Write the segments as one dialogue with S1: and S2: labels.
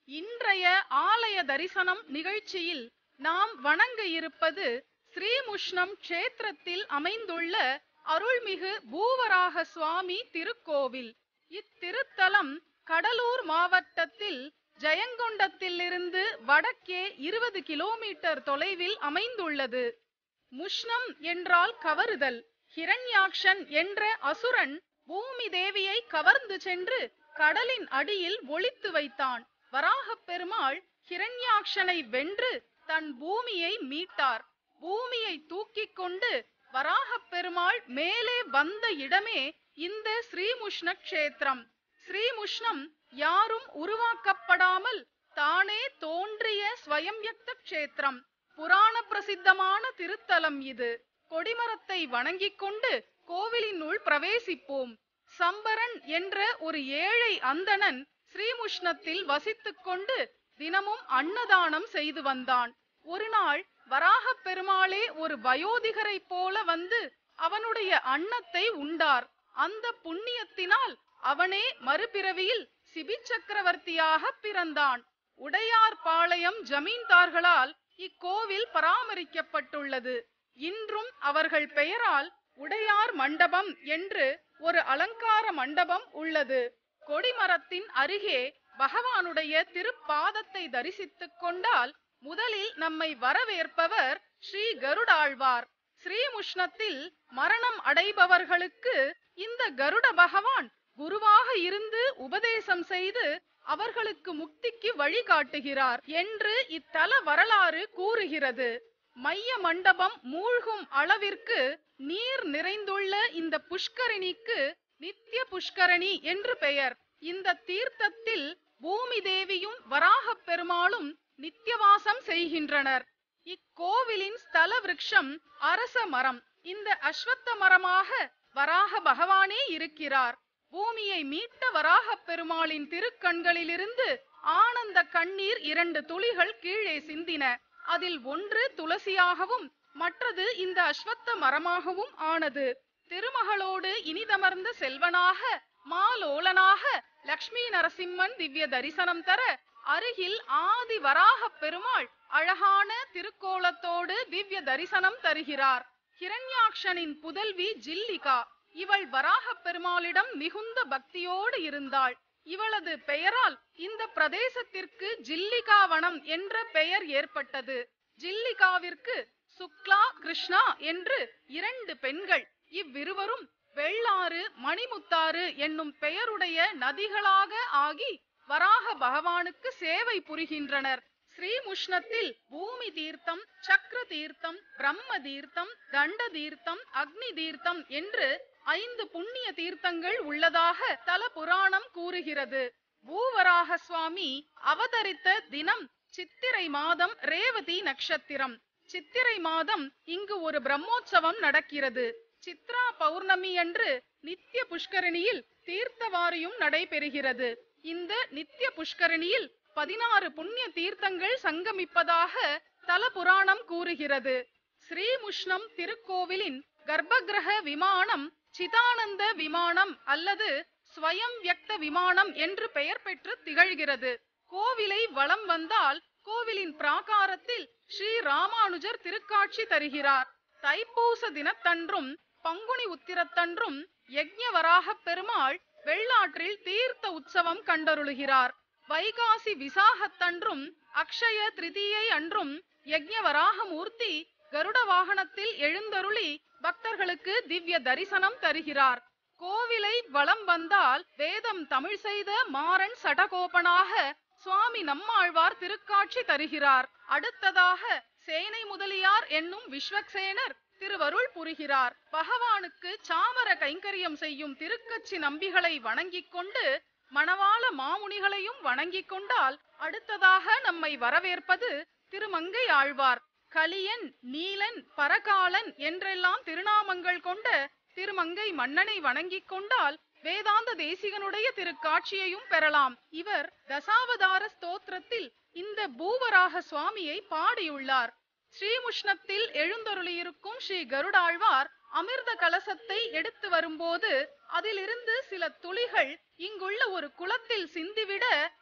S1: இன்றைய ஆலய தரிசனம் நிகழ்ச்சியில் நாம் வணங்க இருப்பது ஸ்ரீமுஷ்ணம் க்ஷேத்திரத்தில் அமைந்துள்ள அருள்மிகு பூவராக சுவாமி திருக்கோவில் இத்திருத்தலம் கடலூர் மாவட்டத்தில் ஜெயங்கொண்டத்திலிருந்து வடக்கே இருபது கிலோமீட்டர் தொலைவில் அமைந்துள்ளது முஷ்ணம் என்றால் கவருதல் ஹிரண்யாக்ஷன் என்ற அசுரன் பூமி தேவியை கவர்ந்து சென்று கடலின் அடியில் ஒளித்து வைத்தான் வராகப் பெருமாள் ஹிரண்யாக்ஷனை வென்று தன் பூமியை மீட்டார் பூமியை தூக்கிக் கொண்டு வராகப் பெருமாள் மேலே வந்த இடமே இந்த ஸ்ரீமுஷ்ண க்ஷேத்திரம் ஸ்ரீமுஷ்ணம் யாரும் உருவாக்கப்படாமல் தானே தோன்றிய ஸ்வயம்யக்த க்ஷேத்திரம் புராண பிரசித்தமான திருத்தலம் இது கொடிமரத்தை வணங்கிக் கொண்டு கோவிலினுள் பிரவேசிப்போம் சம்பரன் என்ற ஒரு ஏழை அந்தணன் ஸ்ரீமுஷ்ணத்தில் வசித்துக் கொண்டு தினமும் அன்னதானம் செய்து வந்தான் ஒரு நாள் வராகப் பெருமாளே ஒரு வயோதிகரைப் போல வந்து அவனுடைய அன்னத்தை உண்டார் அந்த புண்ணியத்தினால் அவனே மறுபிறவியில் சிபி சக்கரவர்த்தியாக பிறந்தான் உடையார் பாளையம் ஜமீன்தார்களால் இக்கோவில் பராமரிக்கப்பட்டுள்ளது இன்றும் அவர்கள் பெயரால் உடையார் மண்டபம் என்று ஒரு அலங்கார மண்டபம் உள்ளது கொடிமரத்தின் அருகே பகவானுடைய திருப்பாதத்தை தரிசித்துக் கொண்டால் முதலில் நம்மை வரவேற்பவர் ஸ்ரீ கருடாழ்வார் ஸ்ரீமுஷ்ணத்தில் மரணம் அடைபவர்களுக்கு இந்த கருட பகவான் குருவாக இருந்து உபதேசம் செய்து அவர்களுக்கு முக்திக்கு வழிகாட்டுகிறார் என்று இத்தல வரலாறு கூறுகிறது மைய மண்டபம் மூழ்கும் அளவிற்கு நீர் நிறைந்துள்ள இந்த புஷ்கரிணிக்கு நித்திய புஷ்கரணி என்று பெயர் இந்த தீர்த்தத்தில் பூமி தேவியும் வராகப் பெருமாளும் நித்தியவாசம் செய்கின்றனர் இக்கோவிலின் ஸ்தல விருட்சம் அரச மரம் இந்த அஸ்வத்த மரமாக வராக பகவானே இருக்கிறார் பூமியை மீட்ட வராகப் பெருமாளின் திருக்கண்களிலிருந்து ஆனந்த கண்ணீர் இரண்டு துளிகள் கீழே சிந்தின அதில் ஒன்று துளசியாகவும் மற்றது இந்த அஸ்வத்த மரமாகவும் ஆனது திருமகளோடு இனிதமர்ந்த செல்வனாக மாலோலனாக லக்ஷ்மி நரசிம்மன் திவ்ய தரிசனம் தர அருகில் ஆதி வராகப் பெருமாள் அழகான திருக்கோலத்தோடு திவ்ய தரிசனம் தருகிறார் ஹிரண்யாக்ஷனின் புதல்வி ஜில்லிகா இவள் வராகப் பெருமாளிடம் மிகுந்த பக்தியோடு இருந்தாள் இவளது பெயரால் இந்த பிரதேசத்திற்கு ஜில்லிகாவனம் என்ற பெயர் ஏற்பட்டது ஜில்லிகாவிற்கு சுக்லா கிருஷ்ணா என்று இரண்டு பெண்கள் இவ்விருவரும் வெள்ளாறு மணிமுத்தாறு என்னும் பெயருடைய நதிகளாக ஆகி வராக பகவானுக்கு சேவை புரிகின்றனர் ஸ்ரீமுஷ்ணத்தில் பூமி தீர்த்தம் சக்கர தீர்த்தம் பிரம்ம தீர்த்தம் தண்ட தீர்த்தம் அக்னி தீர்த்தம் என்று ஐந்து புண்ணிய தீர்த்தங்கள் உள்ளதாக தல புராணம் கூறுகிறது பூவராக சுவாமி அவதரித்த தினம் சித்திரை மாதம் ரேவதி நட்சத்திரம் சித்திரை மாதம் இங்கு ஒரு பிரம்மோற்சவம் நடக்கிறது சித்ரா பௌர்ணமி அன்று நித்திய புஷ்கரணியில் தீர்த்தவாரியும் நடைபெறுகிறது இந்த நித்திய புஷ்கரணியில் பதினாறு புண்ணிய தீர்த்தங்கள் சங்கமிப்பதாக தல புராணம் கூறுகிறது ஸ்ரீமுஷ்ணம் திருக்கோவிலின் கர்ப்பகிரக விமானம் சிதானந்த விமானம் அல்லது ஸ்வயம் வியக்த விமானம் என்று பெயர் பெற்று திகழ்கிறது கோவிலை வலம் வந்தால் கோவிலின் பிராகாரத்தில் ஸ்ரீ ராமானுஜர் திருக்காட்சி தருகிறார் தைப்பூச தினத்தன்றும் பங்குனி உத்திரத்தன்றும் யஜ்ஞவராகப் பெருமாள் வெள்ளாற்றில் தீர்த்த உற்சவம் கண்டருளுகிறார் வைகாசி விசாகத்தன்றும் அக்ஷய திருதியை அன்றும் யஜ்ஞவராகமூர்த்தி கருட வாகனத்தில் எழுந்தருளி பக்தர்களுக்கு திவ்ய தரிசனம் தருகிறார் கோவிலை வலம் வந்தால் வேதம் தமிழ் செய்த மாறன் சடகோபனாக சுவாமி நம்மாழ்வார் திருக்காட்சி தருகிறார் அடுத்ததாக சேனை முதலியார் என்னும் விஸ்வக்சேனர் திருவருள் புரிகிறார் பகவானுக்கு சாமர கைங்கரியம் செய்யும் திருக்கச்சி நம்பிகளை வணங்கிக் கொண்டு மணவாள மாமுனிகளையும் வணங்கிக் கொண்டால் அடுத்ததாக நம்மை வரவேற்பது திருமங்கை ஆழ்வார் கலியன் நீலன் பரகாலன் என்றெல்லாம் திருநாமங்கள் கொண்ட திருமங்கை மன்னனை வணங்கிக் கொண்டால் வேதாந்த தேசிகனுடைய திருக்காட்சியையும் பெறலாம் இவர் தசாவதார ஸ்தோத்திரத்தில் இந்த பூவராக சுவாமியை பாடியுள்ளார் ஸ்ரீமுஷ்ணத்தில் எழுந்தருளியிருக்கும் ஸ்ரீ கருடாழ்வார் அமிர்த கலசத்தை எடுத்து வரும்போது அதிலிருந்து சில துளிகள் இங்குள்ள ஒரு குளத்தில் சிந்திவிட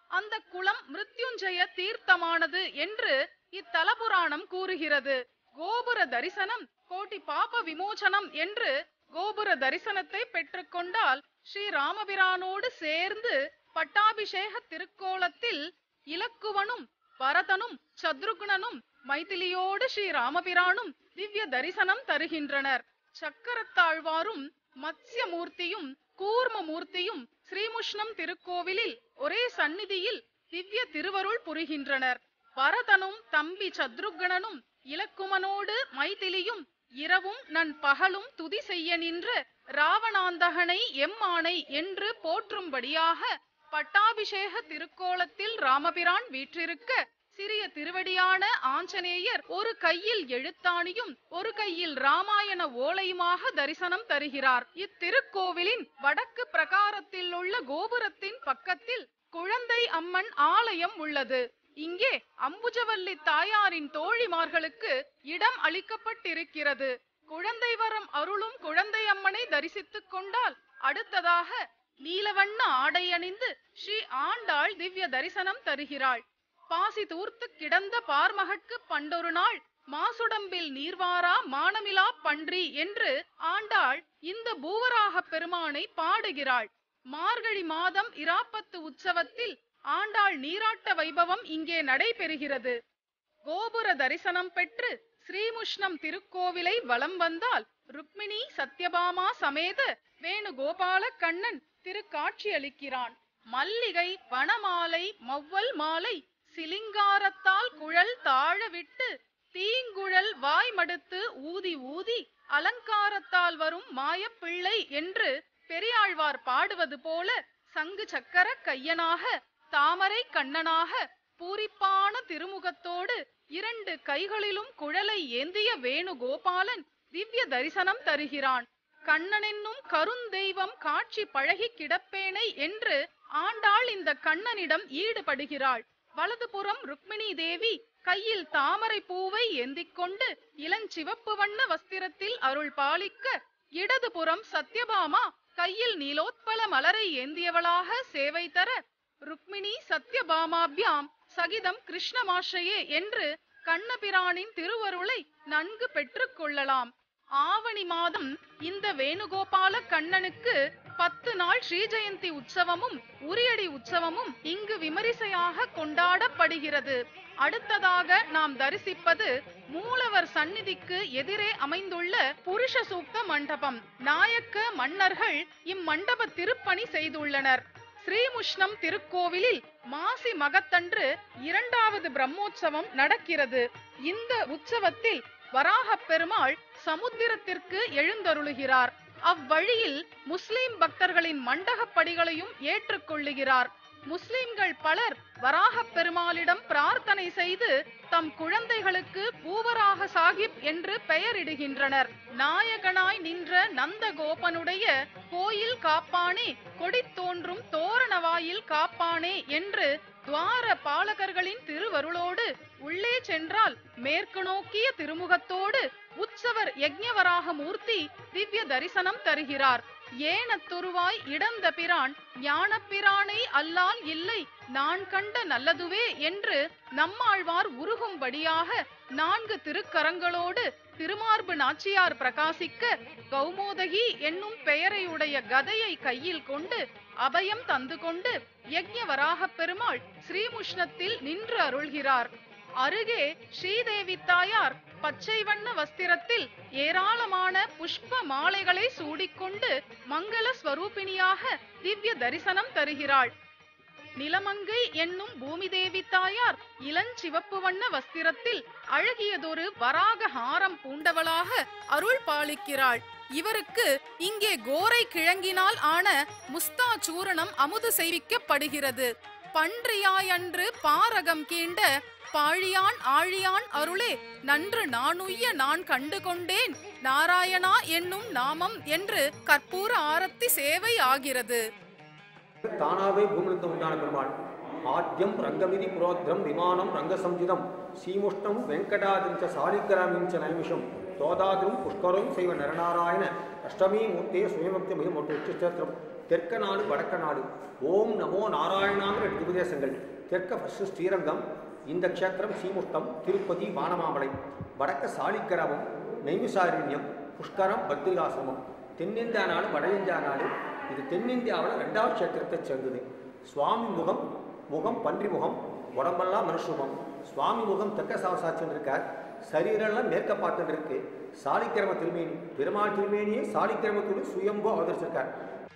S1: அந்த குளம் மிருத்யுஞ்சய தீர்த்தமானது என்று இத்தலபுராணம் கூறுகிறது கோபுர தரிசனம் கோட்டி பாப விமோசனம் என்று கோபுர தரிசனத்தை பெற்றுக்கொண்டால் ஸ்ரீ ராமபிரானோடு சேர்ந்து பட்டாபிஷேக திருக்கோலத்தில் இலக்குவனும் பரதனும் சத்ருகுணனும் மைதிலியோடு ஸ்ரீ ராமபிரானும் திவ்ய தரிசனம் தருகின்றனர் சக்கரத்தாழ்வாரும் மத்ஸ்யமூர்த்தியும் கூர்மமூர்த்தியும் ஸ்ரீமுஷ்ணம் திருக்கோவிலில் ஒரே சந்நிதியில் திவ்ய திருவருள் புரிகின்றனர் பரதனும் தம்பி சத்ருகணனும் இலக்குமனோடு மைதிலியும் இரவும் நன் பகலும் துதி செய்ய நின்ற ராவணாந்தகனை எம்மானை என்று போற்றும்படியாக பட்டாபிஷேக திருக்கோலத்தில் ராமபிரான் வீற்றிருக்க சிறிய திருவடியான ஆஞ்சநேயர் ஒரு கையில் எழுத்தாணியும் ஒரு கையில் ராமாயண ஓலையுமாக தரிசனம் தருகிறார் இத்திருக்கோவிலின் வடக்கு பிரகாரத்தில் உள்ள கோபுரத்தின் பக்கத்தில் குழந்தை அம்மன் ஆலயம் உள்ளது இங்கே அம்புஜவல்லி தாயாரின் தோழிமார்களுக்கு இடம் அளிக்கப்பட்டிருக்கிறது குழந்தை வரம் அருளும் குழந்தை அம்மனை தரிசித்துக் கொண்டால் அடுத்ததாக நீலவண்ண ஆடை அணிந்து ஸ்ரீ ஆண்டாள் திவ்ய தரிசனம் தருகிறாள் பாசி தூர்த்து கிடந்த பார்மகட்கு பண்டொரு நாள் மாசுடம்பில் நீர்வாரா மானமிலா பன்றி என்று ஆண்டாள் இந்த பூவராக பெருமானை பாடுகிறாள் மார்கழி மாதம் இராப்பத்து உற்சவத்தில் ஆண்டாள் நீராட்ட வைபவம் இங்கே நடைபெறுகிறது கோபுர தரிசனம் பெற்று ஸ்ரீமுஷ்ணம் திருக்கோவிலை வலம் வந்தால் ருக்மிணி சத்யபாமா சமேத வேணுகோபால கண்ணன் திருக்காட்சியளிக்கிறான் மல்லிகை வனமாலை மவ்வல் மாலை சிலிங்காரத்தால் குழல் தாழ விட்டு தீங்குழல் வாய் மடுத்து ஊதி ஊதி அலங்காரத்தால் வரும் மாயப்பிள்ளை என்று பெரியாழ்வார் பாடுவது போல சங்கு சக்கர கையனாக தாமரை கண்ணனாக பூரிப்பான திருமுகத்தோடு இரண்டு கைகளிலும் குழலை ஏந்திய வேணுகோபாலன் திவ்ய தரிசனம் தருகிறான் கண்ணனென்னும் கருந்தெய்வம் காட்சி பழகி கிடப்பேனை என்று ஆண்டாள் இந்த கண்ணனிடம் ஈடுபடுகிறாள் வலதுபுறம் ருக்மிணி தேவி கையில் தாமரை பூவை ஏந்திக் கொண்டு இளஞ்சிவப்பு வண்ண வஸ்திரத்தில் அருள் பாலிக்க இடதுபுறம் சத்யபாமா கையில் நீலோத்பல மலரை ஏந்தியவளாக சேவை தர ருக்மிணி சத்யபாமாபியாம் சகிதம் கிருஷ்ணமாஷையே என்று கண்ணபிரானின் திருவருளை நன்கு பெற்றுக் கொள்ளலாம் ஆவணி மாதம் இந்த வேணுகோபால கண்ணனுக்கு பத்து நாள் ஸ்ரீஜெயந்தி உற்சவமும் உரியடி உற்சவமும் இங்கு விமரிசையாக கொண்டாடப்படுகிறது அடுத்ததாக நாம் தரிசிப்பது மூலவர் சந்நிதிக்கு எதிரே அமைந்துள்ள புருஷ சூக்த மண்டபம் நாயக்க மன்னர்கள் இம்மண்டப திருப்பணி செய்துள்ளனர் ஸ்ரீமுஷ்ணம் திருக்கோவிலில் மாசி மகத்தன்று இரண்டாவது பிரம்மோற்சவம் நடக்கிறது இந்த உற்சவத்தில் வராகப் பெருமாள் சமுத்திரத்திற்கு எழுந்தருளுகிறார் அவ்வழியில் முஸ்லிம் பக்தர்களின் மண்டகப் படிகளையும் ஏற்றுக்கொள்ளுகிறார் முஸ்லிம்கள் பலர் வராகப் பெருமாளிடம் பிரார்த்தனை செய்து தம் குழந்தைகளுக்கு பூவராக சாஹிப் என்று பெயரிடுகின்றனர் நாயகனாய் நின்ற நந்தகோபனுடைய கோயில் காப்பானே கொடி தோன்றும் தோரணவாயில் காப்பானே என்று துவார பாலகர்களின் திருவருளோடு உள்ளே சென்றால் மேற்கு நோக்கிய திருமுகத்தோடு உற்சவர் யஜ்ஞவராக மூர்த்தி திவ்ய தரிசனம் தருகிறார் ஏனத்துருவாய் இடந்த பிரான் ஞானப்பிரானை அல்லால் இல்லை நான் கண்ட நல்லதுவே என்று நம்மாழ்வார் உருகும்படியாக நான்கு திருக்கரங்களோடு திருமார்பு நாச்சியார் பிரகாசிக்க கௌமோதகி என்னும் பெயரையுடைய கதையை கையில் கொண்டு அபயம் தந்து கொண்டு யஜ்ஞவராகப் பெருமாள் ஸ்ரீமுஷ்ணத்தில் நின்று அருள்கிறார் அருகே ஸ்ரீதேவி தாயார் பச்சை வண்ண வஸ்திரத்தில் ஏராளமான புஷ்ப மாலைகளை சூடிக்கொண்டு மங்கள ஸ்வரூபிணியாக திவ்ய தரிசனம் தருகிறாள் நிலமங்கை என்னும் பூமி தேவி தாயார் இளஞ்சிவப்பு வண்ண வஸ்திரத்தில் அழகியதொரு வராக ஹாரம் பூண்டவளாக அருள் பாலிக்கிறாள் இவருக்கு இங்கே கோரை கிழங்கினால் ஆன முஸ்தா சூரணம் அமுது செய்விக்கப்படுகிறது பன்றியாயன்று பாரகம் கீண்ட பாழியான் ஆழியான் அருளே நன்று நானுய்ய நான் கண்டு கொண்டேன் நாராயணா என்னும் நாமம் என்று கற்பூர ஆரத்தி சேவை ஆகிறது
S2: தானாவே பூமிலிருந்து உண்டான பெருமாள் ஆத்யம் ரங்கமிதி புரோத்ரம் விமானம் ரங்கசம்ஜிதம் சீமுஷ்ணம் வெங்கடாதிம் ச சாலிகிராமிம் ச நைமிஷம் தோதாதிரும் புஷ்கரம் செய்வ நரநாராயண அஷ்டமி மூர்த்தே சுயமக்தி மிக மொட்டு உச்சிஸ்தோத்திரம் தெற்க நாடு வடக்க நாடு ஓம் நமோ நாராயணாங்கிற ரெண்டு உபதேசங்கள் தெற்க ஃபஸ்ட்டு ஸ்ரீரங்கம் இந்த க்ஷேத்திரம் சீமுஷ்டம் திருப்பதி வானமாமலை வடக்க சாலிக்கிராமம் நைமிசாரண்யம் புஷ்கரம் பத்ரிகாசிரமம் தென்னிந்தியா நாடு வட இந்தியா நாடு இது தென்னிந்தியாவில் ரெண்டாவது க்ஷேத்திரத்தை சேர்ந்தது சுவாமி முகம் முகம் பன்றி முகம் உடம்பெல்லாம் மனுஷமுகம் சுவாமி முகம் தெற்க சாவசாட்சின்னு இருக்கார் சரீரெல்லாம் மேற்க பார்த்துட்டு இருக்கு சாலிக்கிரம திருமேனி பெருமாள் திருமேனியை சாலிக்கிரமத்தோடு சுயம்போ அவதரிச்சிருக்கார்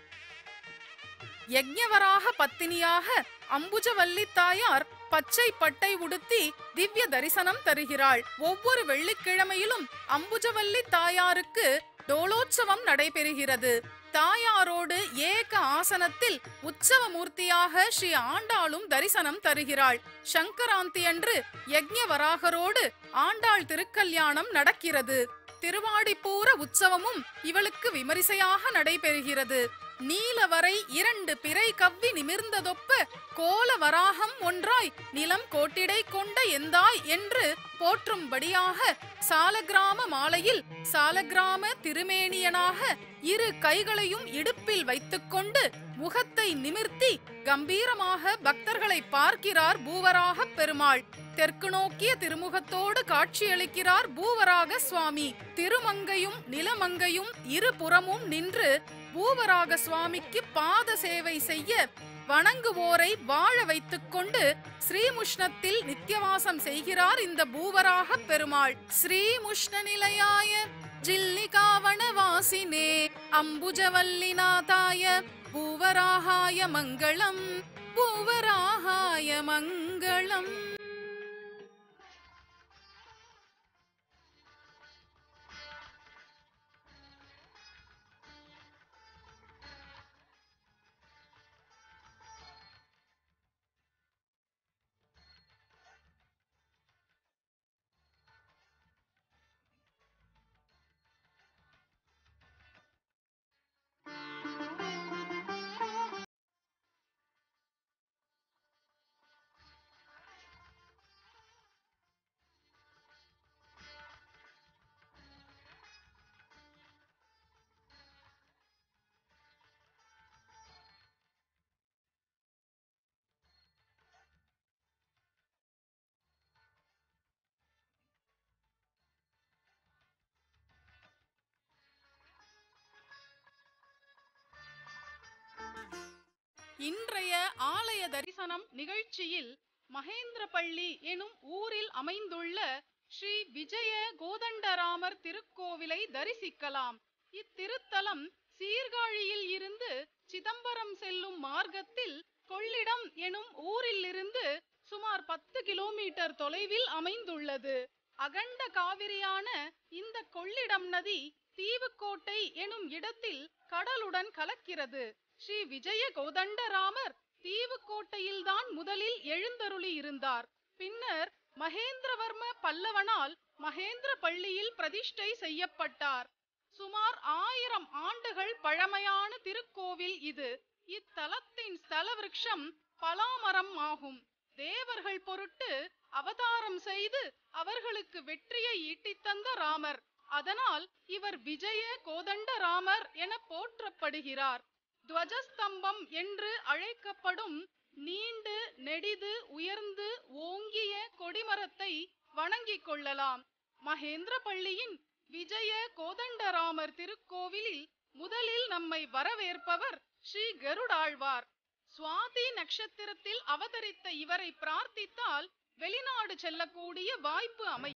S1: யஜ்ஞவராக பத்தினியாக அம்புஜவல்லி தாயார் பச்சை பட்டை உடுத்தி திவ்ய தரிசனம் தருகிறாள் ஒவ்வொரு வெள்ளிக்கிழமையிலும் அம்புஜவல்லி தாயாருக்கு டோலோற்சவம் நடைபெறுகிறது தாயாரோடு ஏக ஆசனத்தில் உற்சவ மூர்த்தியாக ஸ்ரீ ஆண்டாளும் தரிசனம் தருகிறாள் சங்கராந்தி அன்று யஜ்ஞவராகரோடு ஆண்டாள் திருக்கல்யாணம் நடக்கிறது திருவாடிப்பூர உற்சவமும் இவளுக்கு விமரிசையாக நடைபெறுகிறது நீலவரை இரண்டு பிறை கவ்வி நிமிர்ந்ததொப்ப கோல வராகம் ஒன்றாய் நிலம் கோட்டிடை கொண்ட எந்தாய் என்று போற்றும்படியாக சாலக்கிராம மாலையில் சாலக்கிராம திருமேனியனாக இரு கைகளையும் இடுப்பில் வைத்துக்கொண்டு முகத்தை நிமிர்த்தி கம்பீரமாக பக்தர்களை பார்க்கிறார் பூவராக பெருமாள் தெற்கு நோக்கிய திருமுகத்தோடு காட்சியளிக்கிறார் பூவராக சுவாமி திருமங்கையும் நிலமங்கையும் இருபுறமும் நின்று பூவராக சுவாமிக்கு பாத சேவை செய்ய வணங்குவோரை வாழ வைத்துக்கொண்டு ஸ்ரீமுஷ்ணத்தில் நித்தியவாசம் செய்கிறார் இந்த பூவராக பெருமாள் ஸ்ரீமுஷ்ண நிலையாய ஜில்லிகாவன வாசினே அம்புஜவல்லிநாதாய பூவராகாய மங்களம் பூவராகாய மங்களம் இன்றைய ஆலய தரிசனம் நிகழ்ச்சியில் மகேந்திரபள்ளி எனும் ஊரில் அமைந்துள்ள ஸ்ரீ விஜய கோதண்டராமர் திருக்கோவிலை தரிசிக்கலாம் இத்திருத்தலம் சீர்காழியில் இருந்து சிதம்பரம் செல்லும் மார்க்கத்தில் கொள்ளிடம் எனும் ஊரிலிருந்து சுமார் பத்து கிலோமீட்டர் தொலைவில் அமைந்துள்ளது அகண்ட காவிரியான இந்த கொள்ளிடம் நதி தீவுக்கோட்டை எனும் இடத்தில் கடலுடன் கலக்கிறது ஸ்ரீ விஜய கோதண்டராமர் தீவுக்கோட்டையில்தான் முதலில் எழுந்தருளி இருந்தார் பின்னர் மகேந்திரவர்ம பல்லவனால் மகேந்திர பள்ளியில் பிரதிஷ்டை செய்யப்பட்டார் சுமார் ஆயிரம் ஆண்டுகள் பழமையான திருக்கோவில் இது இத்தலத்தின் ஸ்தல விருட்சம் பலாமரம் ஆகும் தேவர்கள் பொருட்டு அவதாரம் செய்து அவர்களுக்கு வெற்றியை ஈட்டித் தந்த ராமர் அதனால் இவர் விஜய கோதண்ட ராமர் என போற்றப்படுகிறார் துவஜஸ்தம்பம் என்று அழைக்கப்படும் நீண்டு நெடிது உயர்ந்து ஓங்கிய கொடிமரத்தை வணங்கிக் கொள்ளலாம் மகேந்திரபள்ளியின் விஜய கோதண்டராமர் திருக்கோவிலில் முதலில் நம்மை வரவேற்பவர் ஸ்ரீ கருடாழ்வார் சுவாதி நட்சத்திரத்தில் அவதரித்த இவரை பிரார்த்தித்தால் வெளிநாடு செல்லக்கூடிய வாய்ப்பு அமையும்